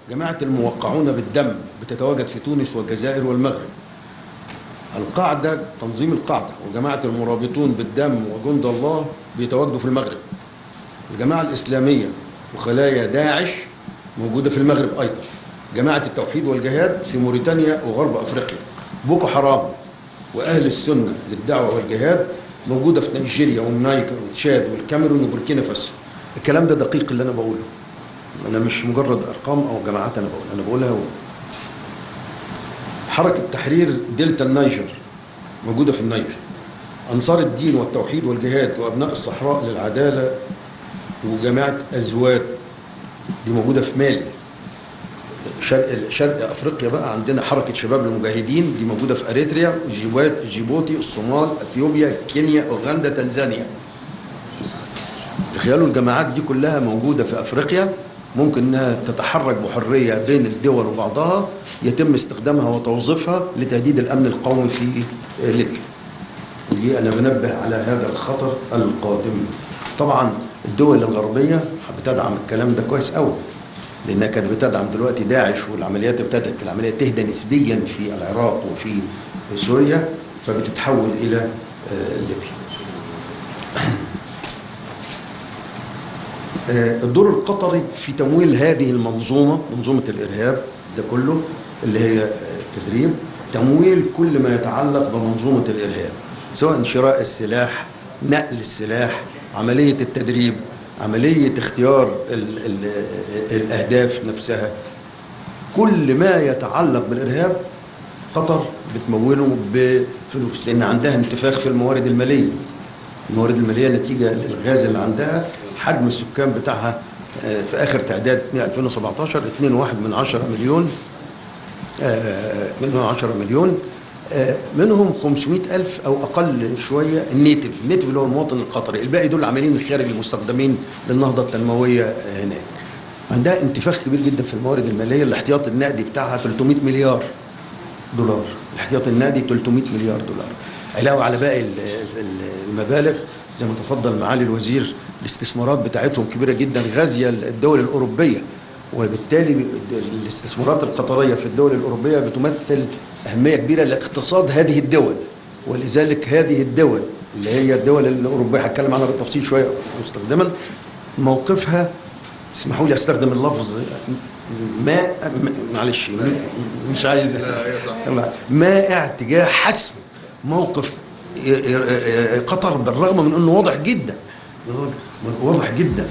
جماعة الموقعون بالدم بتتواجد في تونس والجزائر والمغرب القاعدة تنظيم القاعدة وجماعة المرابطون بالدم وجند الله بيتواجدوا في المغرب الجماعة الإسلامية وخلايا داعش موجودة في المغرب أيضا جماعة التوحيد والجهاد في موريتانيا وغرب أفريقيا بوكو حرام وأهل السنة للدعوة والجهاد موجودة في نيجيريا والنيجر والتشاد والكاميرون وبوركينا فاسو الكلام ده دقيق اللي أنا بقوله أنا مش مجرد أرقام أو جماعات أنا بقولها أنا بقولها و... حركة تحرير دلتا النيجر موجودة في النيجر أنصار الدين والتوحيد والجهاد وأبناء الصحراء للعدالة وجماعة أزواد دي موجودة في مالي شرق, شرق أفريقيا بقى عندنا حركة شباب المجاهدين دي موجودة في أريتريا جيبوت جيبوتي الصومال أثيوبيا كينيا أوغندا تنزانيا تخيلوا الجماعات دي كلها موجودة في أفريقيا ممكن انها تتحرك بحريه بين الدول وبعضها يتم استخدامها وتوظيفها لتهديد الامن القومي في ليبيا. دي انا بنبه على هذا الخطر القادم. طبعا الدول الغربيه بتدعم الكلام ده كويس قوي لانها كانت بتدعم دلوقتي داعش والعمليات ابتدت العمليه تهدى نسبيا في العراق وفي سوريا فبتتحول الى ليبيا. الدور القطري في تمويل هذه المنظومة منظومة الإرهاب ده كله اللي هي تدريب تمويل كل ما يتعلق بمنظومة الإرهاب سواء شراء السلاح نقل السلاح عملية التدريب عملية اختيار ال ال الأهداف نفسها كل ما يتعلق بالإرهاب قطر بتموله بفلوس لأن عندها انتفاخ في الموارد المالية الموارد المالية نتيجة للغاز اللي عندها حجم السكان بتاعها في اخر تعداد 2017 2.1 من 10 مليون 2 من 10 مليون منهم 500 ألف أو أقل شوية النيتف النيتف اللي هو المواطن القطري الباقي دول عاملين الخارج المستخدمين للنهضة التنموية هناك عندها انتفاخ كبير جدا في الموارد المالية الاحتياط النقدي بتاعها 300 مليار دولار الاحتياط النقدي 300 مليار دولار علاوة على باقي المبالغ زي ما تفضل معالي الوزير الاستثمارات بتاعتهم كبيره جدا غازيه الدول الاوروبيه وبالتالي الاستثمارات القطريه في الدول الاوروبيه بتمثل اهميه كبيره لاقتصاد هذه الدول ولذلك هذه الدول اللي هي الدول الاوروبيه هتكلم عنها بالتفصيل شويه مستخدما موقفها اسمحوا لي استخدم اللفظ ما معلش مش عايز مائع تجاه حسم موقف قطر بالرغم من انه واضح جدا واضح جدا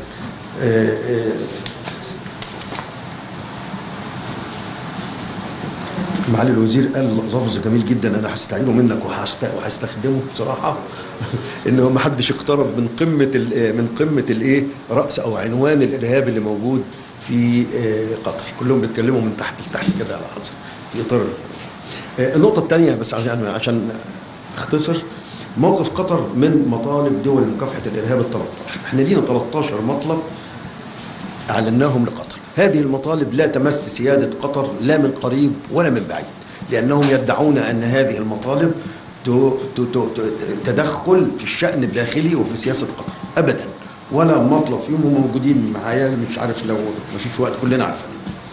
معالي الوزير قال لفظ جميل جدا انا هستعينه منك وهستخدمه بصراحه ان ما حدش اقترب من قمه من قمه الايه راس او عنوان الارهاب اللي موجود في قطر كلهم بيتكلموا من تحت لتحت كده على حظ في اطار النقطه الثانيه بس عشان عشان اختصر موقف قطر من مطالب دول مكافحة الإرهاب ال 13 احنا لينا 13 مطلب أعلناهم لقطر هذه المطالب لا تمس سيادة قطر لا من قريب ولا من بعيد لأنهم يدعون أن هذه المطالب تدخل في الشأن الداخلي وفي سياسة قطر أبدا ولا مطلب فيهم هم موجودين معايا مش عارف لو ما فيش وقت كلنا عارفين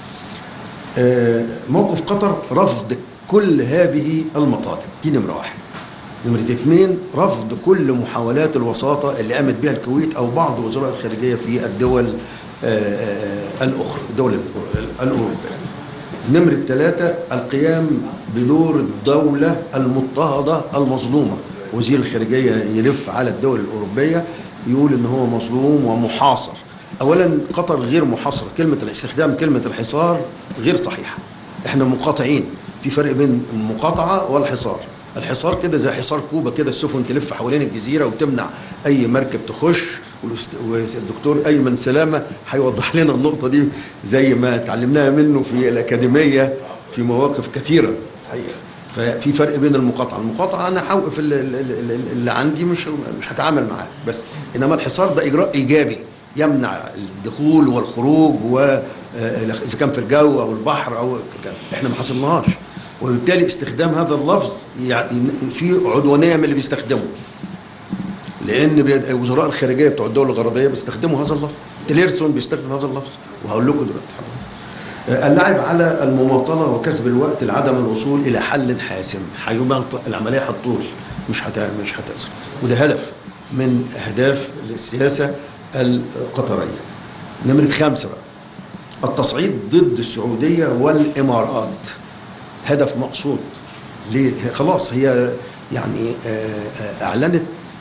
موقف قطر رفض كل هذه المطالب دي نمرة واحد نمرة اثنين رفض كل محاولات الوساطة اللي قامت بها الكويت أو بعض وزراء الخارجية في الدول الأخرى الدول الأوروبية نمرة ثلاثة القيام بدور الدولة المضطهدة المظلومة وزير الخارجية يلف على الدول الأوروبية يقول إن هو مظلوم ومحاصر أولا قطر غير محاصرة كلمة الاستخدام كلمة الحصار غير صحيحة احنا مقاطعين في فرق بين المقاطعة والحصار الحصار كده زي حصار كوبا كده السفن تلف حوالين الجزيرة وتمنع أي مركب تخش والدكتور أيمن سلامة هيوضح لنا النقطة دي زي ما اتعلمناها منه في الأكاديمية في مواقف كثيرة حقيقة ففي فرق بين المقاطعة المقاطعة أنا هوقف اللي عندي مش مش هتعامل معاه بس إنما الحصار ده إجراء إيجابي يمنع الدخول والخروج و اذا كان في الجو او البحر او احنا ما حصلناهاش وبالتالي استخدام هذا اللفظ يعني في عدوانيه من اللي بيستخدمه لان وزراء الخارجيه بتوع الدول الغربيه بيستخدموا هذا اللفظ تيليرسون بيستخدم هذا اللفظ وهقول لكم دلوقتي اللعب على المماطلة وكسب الوقت لعدم الوصول إلى حل حاسم هيبقى العملية هتطول مش هت... مش هتأثر وده هدف من أهداف السياسة القطرية نمرة خمسة بقى التصعيد ضد السعودية والإمارات هدف مقصود ليه؟ هي خلاص هي يعني آه، آه، أعلنت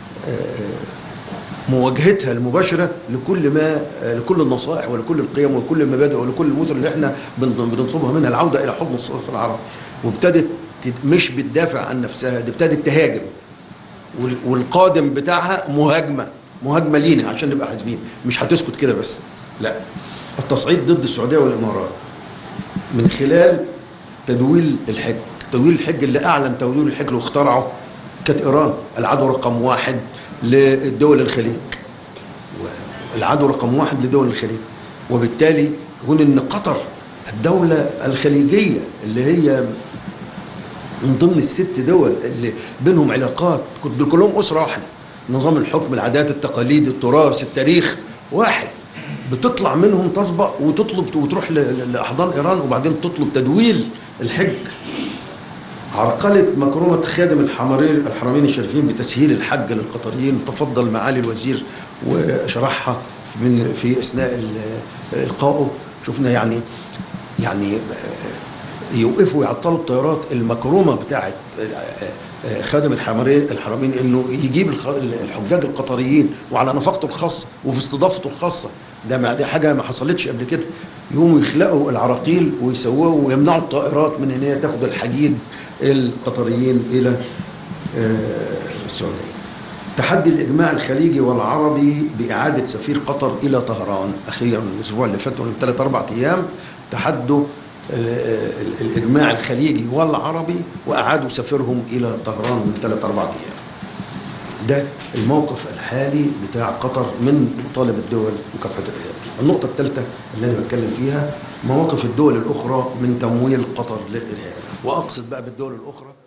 آه، مواجهتها المباشرة لكل ما لكل النصائح ولكل القيم ولكل المبادئ ولكل المثل اللي احنا بن- بنطلبها منها العودة إلى حضن الصف العربي وابتدت تد- مش بتدافع عن نفسها دي ابتدت تهاجم وال- والقادم بتاعها مهاجمة مهاجمة لينا عشان نبقى حازمين مش هتسكت كده بس لا التصعيد ضد السعودية والإمارات من خلال تدويل الحج تدويل الحج اللي أعلن تدويل الحج واخترعه كانت إيران العدو رقم واحد للدول الخليج العدو رقم واحد لدول الخليج وبالتالي يكون ان قطر الدولة الخليجية اللي هي من ضمن الست دول اللي بينهم علاقات كنت دول كلهم أسرة واحدة نظام الحكم العادات التقاليد التراث التاريخ واحد بتطلع منهم تسبق وتطلب وتروح ل- ل- لأحضان إيران وبعدين تطلب تدويل الحج عرقلة مكرمة خادم الحمرين الحرمين الشريفين بتسهيل الحج للقطريين تفضل معالي الوزير وشرحها من في اثناء ال- القائه شفنا يعني يعني آه، يوقفوا يعطلوا الطيارات المكرمه بتاعت آه، آه، خادم الحمرين الحرمين انه يجيب الخ- الحجاج القطريين وعلى نفقته الخاصه وفي استضافته الخاصه ده ما دي حاجه ما حصلتش قبل كده يقوموا يخلقوا العراقيل ويسووا ويمنعوا الطائرات من ان هي تاخد الحجيج القطريين الى آه، السعوديه. تحدي الاجماع الخليجي والعربي باعاده سفير قطر الى طهران اخيرا الاسبوع اللي فات من ثلاث اربع ايام تحدوا ال- ال- الاجماع الخليجي والعربي واعادوا سفيرهم الى طهران من ثلاث اربع ايام. ده الموقف الحالي بتاع قطر من مطالب الدول مكافحه الارهاب. النقطه الثالثه اللي انا بتكلم فيها مواقف الدول الاخرى من تمويل قطر للارهاب واقصد بقى بالدول الاخرى